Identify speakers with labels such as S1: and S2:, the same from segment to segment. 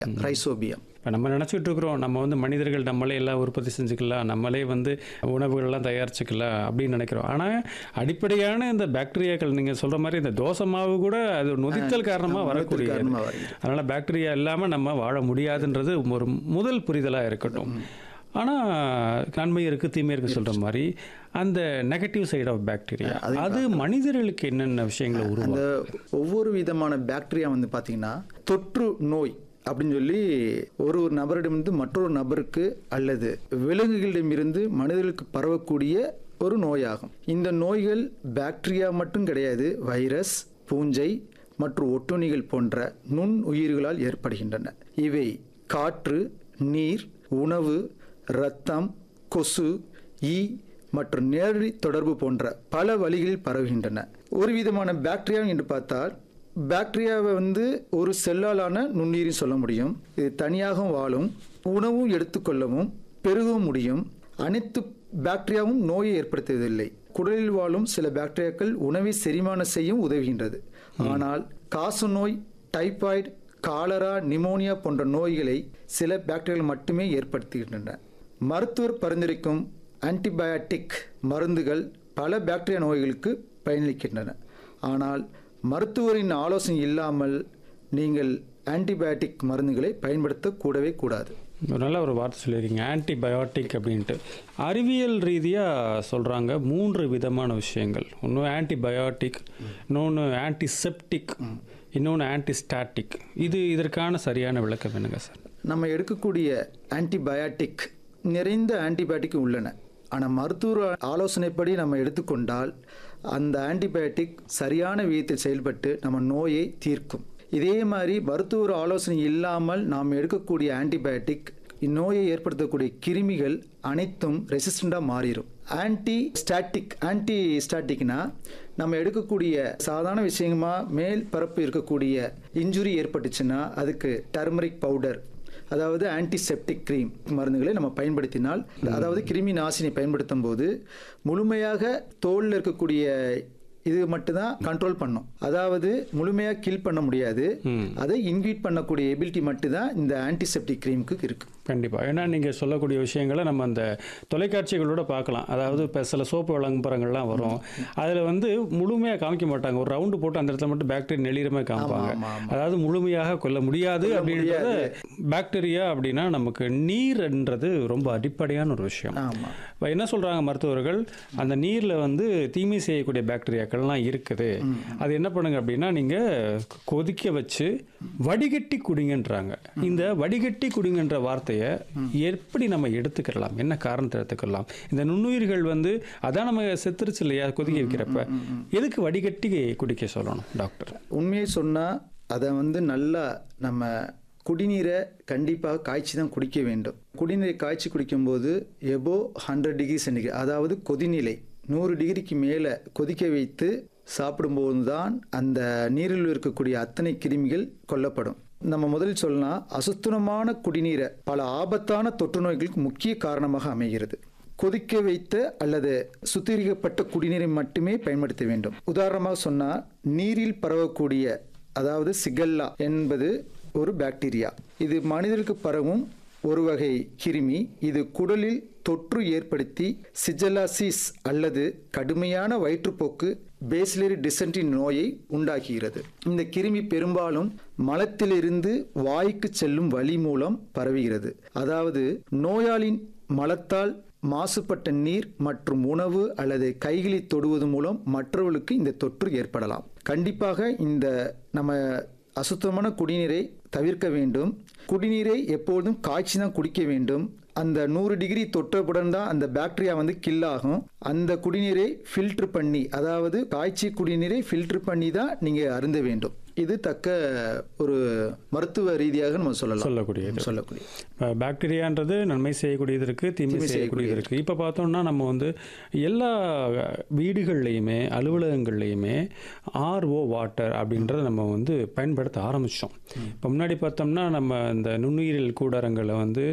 S1: Rhizobium
S2: இப்போ நம்ம நினச்சிட்டு இருக்கிறோம் நம்ம வந்து மனிதர்கள் நம்மளே எல்லாம் உற்பத்தி செஞ்சுக்கலாம் நம்மளே வந்து உணவுகள்லாம் தயாரிச்சுக்கலாம் அப்படின்னு நினைக்கிறோம் ஆனால் அடிப்படையான இந்த பாக்டீரியாக்கள் நீங்கள் சொல்கிற மாதிரி இந்த தோசை மாவு கூட அது நொதித்தல் காரணமாக வரக்கூடிய
S1: காரணமாக வருகிறது
S2: அதனால் பாக்டீரியா இல்லாமல் நம்ம வாழ முடியாதுன்றது ஒரு முதல் புரிதலாக இருக்கட்டும் ஆனால் நன்மை இருக்குது தீமை இருக்குது சொல்கிற மாதிரி அந்த நெகட்டிவ் சைடு ஆஃப் பாக்டீரியா அது மனிதர்களுக்கு என்னென்ன விஷயங்களை உருவாக்கும்
S1: அந்த ஒவ்வொரு விதமான பாக்டீரியா வந்து பார்த்தீங்கன்னா தொற்று நோய் அப்படின்னு சொல்லி ஒரு ஒரு நபரிடமிருந்து மற்றொரு நபருக்கு அல்லது விலங்குகளிடமிருந்து மனிதர்களுக்கு பரவக்கூடிய ஒரு நோயாகும் இந்த நோய்கள் பாக்டீரியா மட்டும் கிடையாது வைரஸ் பூஞ்சை மற்றும் ஒட்டுண்ணிகள் போன்ற நுண் உயிர்களால் ஏற்படுகின்றன இவை காற்று நீர் உணவு இரத்தம் கொசு ஈ மற்றும் நேரடி தொடர்பு போன்ற பல வழிகளில் பரவுகின்றன ஒரு விதமான பாக்டீரியா என்று பார்த்தால் பாக்டீரியாவை வந்து ஒரு செல்லாலான நுண்ணுயிரி சொல்ல முடியும் இது தனியாகவும் வாழும் உணவும் எடுத்துக்கொள்ளவும் பெருகவும் முடியும் அனைத்து பாக்டீரியாவும் நோயை ஏற்படுத்துவதில்லை குடலில் வாழும் சில பாக்டீரியாக்கள் உணவை செரிமானம் செய்யும் உதவுகின்றது ஆனால் காச நோய் டைபாய்டு காலரா நிமோனியா போன்ற நோய்களை சில பாக்டீரியாக்கள் மட்டுமே ஏற்படுத்துகின்றன மருத்துவர் பரிந்துரைக்கும் ஆன்டிபயாட்டிக் மருந்துகள் பல பாக்டீரியா நோய்களுக்கு பயனளிக்கின்றன ஆனால் மருத்துவரின் ஆலோசனை இல்லாமல் நீங்கள் ஆன்டிபயாட்டிக் மருந்துகளை பயன்படுத்தக்கூடவே கூடாது
S2: ஒரு நல்ல ஒரு வார்த்தை சொல்லியிருக்கீங்க ஆன்டிபயோட்டிக் அப்படின்ட்டு அறிவியல் ரீதியாக சொல்கிறாங்க மூன்று விதமான விஷயங்கள் ஒன்று ஆன்டிபயோட்டிக் இன்னொன்று ஆன்டிசெப்டிக் இன்னொன்று ஆன்டிஸ்டாட்டிக் இது இதற்கான சரியான விளக்கம் என்னங்க சார்
S1: நம்ம எடுக்கக்கூடிய ஆன்டிபயாட்டிக் நிறைந்த ஆன்டிபயாட்டிக் உள்ளன ஆனால் மருத்துவ ஆலோசனைப்படி நம்ம எடுத்துக்கொண்டால் அந்த ஆன்டிபயாட்டிக் சரியான விதத்தில் செயல்பட்டு நம்ம நோயை தீர்க்கும் இதே மாதிரி மருத்துவர் ஆலோசனை இல்லாமல் நாம் எடுக்கக்கூடிய ஆன்டிபயாட்டிக் இந்நோயை ஏற்படுத்தக்கூடிய கிருமிகள் அனைத்தும் ரெசிஸ்டண்டாக மாறிடும் ஆன்டி ஸ்டாட்டிக் ஆன்டி ஸ்டாட்டிக்னா நம்ம எடுக்கக்கூடிய சாதாரண விஷயமா மேல் பரப்பு இருக்கக்கூடிய இன்ஜுரி ஏற்பட்டுச்சுன்னா அதுக்கு டர்மரிக் பவுடர் அதாவது ஆன்டிசெப்டிக் க்ரீம் மருந்துகளை நம்ம பயன்படுத்தினால் அதாவது கிருமி நாசினி பயன்படுத்தும் போது முழுமையாக தோலில் இருக்கக்கூடிய இது மட்டும்தான் கண்ட்ரோல் பண்ணும் அதாவது முழுமையாக கில் பண்ண முடியாது அதை இன்வீட் பண்ணக்கூடிய எபிலிட்டி மட்டும்தான் இந்த ஆன்டிசெப்டிக் க்ரீமுக்கு இருக்கு
S2: கண்டிப்பாக ஏன்னா நீங்கள் சொல்லக்கூடிய விஷயங்களை நம்ம அந்த தொலைக்காட்சிகளோட பார்க்கலாம் அதாவது இப்போ சில சோப்பு விளம்பரங்கள்லாம் வரும் அதில் வந்து முழுமையாக காமிக்க மாட்டாங்க ஒரு ரவுண்டு போட்டு அந்த இடத்துல மட்டும் பாக்டீரியா நெளிரமே காமிப்பாங்க
S1: ஆமா, ஆமா.
S2: அதாவது முழுமையாக கொல்ல முடியாது அப்படின்றது பாக்டீரியா அப்படின்னா நமக்கு நீர்ன்றது ரொம்ப அடிப்படையான ஒரு விஷயம்
S1: ஆமாம்
S2: இப்போ என்ன சொல்கிறாங்க மருத்துவர்கள் அந்த நீரில் வந்து தீமை செய்யக்கூடிய பாக்டீரியாக்கள்லாம் இருக்குது அது என்ன பண்ணுங்க அப்படின்னா நீங்கள் கொதிக்க வச்சு வடிகட்டி குடிங்கன்றாங்க இந்த வடிகட்டி குடிங்கன்ற வார்த்தையை எப்படி நம்ம எடுத்துக்கலாம் என்ன காரணத்தை எடுத்துக்கலாம் இந்த நுண்ணுயிர்கள் வந்து அதான் நம்ம செத்துருச்சு இல்லையா கொதிக்க வைக்கிறப்ப எதுக்கு வடிகட்டி குடிக்க சொல்லணும் டாக்டர்
S1: உண்மையை சொன்னால் அதை வந்து நல்லா நம்ம குடிநீரை கண்டிப்பாக காய்ச்சி தான் குடிக்க வேண்டும் குடிநீரை காய்ச்சி குடிக்கும்போது எபோ ஹண்ட்ரட் டிகிரி சென்டிகிரேட் அதாவது கொதிநிலை நூறு டிகிரிக்கு மேலே கொதிக்க வைத்து சாப்பிடும்போது தான் அந்த நீரில் இருக்கக்கூடிய அத்தனை கிருமிகள் கொல்லப்படும் நம்ம முதலில் சொல்லலாம் அசுத்தமான குடிநீரை பல ஆபத்தான தொற்று நோய்களுக்கு முக்கிய காரணமாக அமைகிறது கொதிக்க வைத்த அல்லது சுத்திகரிக்கப்பட்ட குடிநீரை மட்டுமே பயன்படுத்த வேண்டும் உதாரணமாக சொன்னால் நீரில் பரவக்கூடிய அதாவது சிகல்லா என்பது ஒரு பாக்டீரியா இது மனிதருக்கு பரவும் ஒரு வகை கிருமி இது குடலில் தொற்று ஏற்படுத்தி சிஜலாசிஸ் அல்லது கடுமையான வயிற்றுப்போக்கு பேசிலரி டிசென்ட்ரி நோயை உண்டாக்குகிறது இந்த கிருமி பெரும்பாலும் மலத்திலிருந்து வாய்க்கு செல்லும் வழி மூலம் பரவுகிறது அதாவது நோயாளின் மலத்தால் மாசுபட்ட நீர் மற்றும் உணவு அல்லது கைகளை தொடுவது மூலம் மற்றவர்களுக்கு இந்த தொற்று ஏற்படலாம் கண்டிப்பாக இந்த நம்ம அசுத்தமான குடிநீரை தவிர்க்க வேண்டும் குடிநீரை எப்பொழுதும் காய்ச்சி தான் குடிக்க வேண்டும் அந்த நூறு டிகிரி தொற்றவுடன் தான் அந்த பாக்டீரியா வந்து கில் ஆகும் அந்த குடிநீரை ஃபில்டர் பண்ணி அதாவது காய்ச்சி குடிநீரை ஃபில்டர் பண்ணி தான் நீங்கள் அருந்த வேண்டும் இது தக்க ஒரு மருத்துவ ரீதியாக நம்ம சொல்லலாம்
S2: சொல்லக்கூடியது
S1: சொல்லக்கூடிய
S2: இப்போ பாக்டீரியான்றது நன்மை செய்யக்கூடியது இருக்குது தீமை செய்யக்கூடியது இருக்குது இப்போ பார்த்தோம்னா நம்ம வந்து எல்லா வீடுகள்லையுமே அலுவலகங்கள்லையுமே ஆர்ஓ வாட்டர் அப்படின்றத நம்ம வந்து பயன்படுத்த ஆரம்பித்தோம் இப்போ முன்னாடி பார்த்தோம்னா நம்ம இந்த நுண்ணுயிரியல் கூடாரங்களை வந்து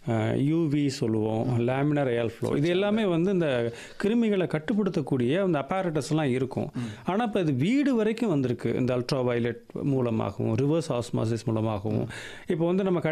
S2: யூவி சொல்லுவோம் லேமினர் ஏல் ஃப்ளோ இது எல்லாமே வந்து இந்த கிருமிகளை கட்டுப்படுத்தக்கூடிய அந்த அப்பாரட்டஸ்லாம் இருக்கும் ஆனால் இப்போ இது வீடு வரைக்கும் வந்திருக்கு இந்த அல்ட்ரா வயலட் மூலமாகவும் ரிவர்ஸ் ஆஸ்மாசிஸ் மூலமாகவும் இப்போ வந்து நம்ம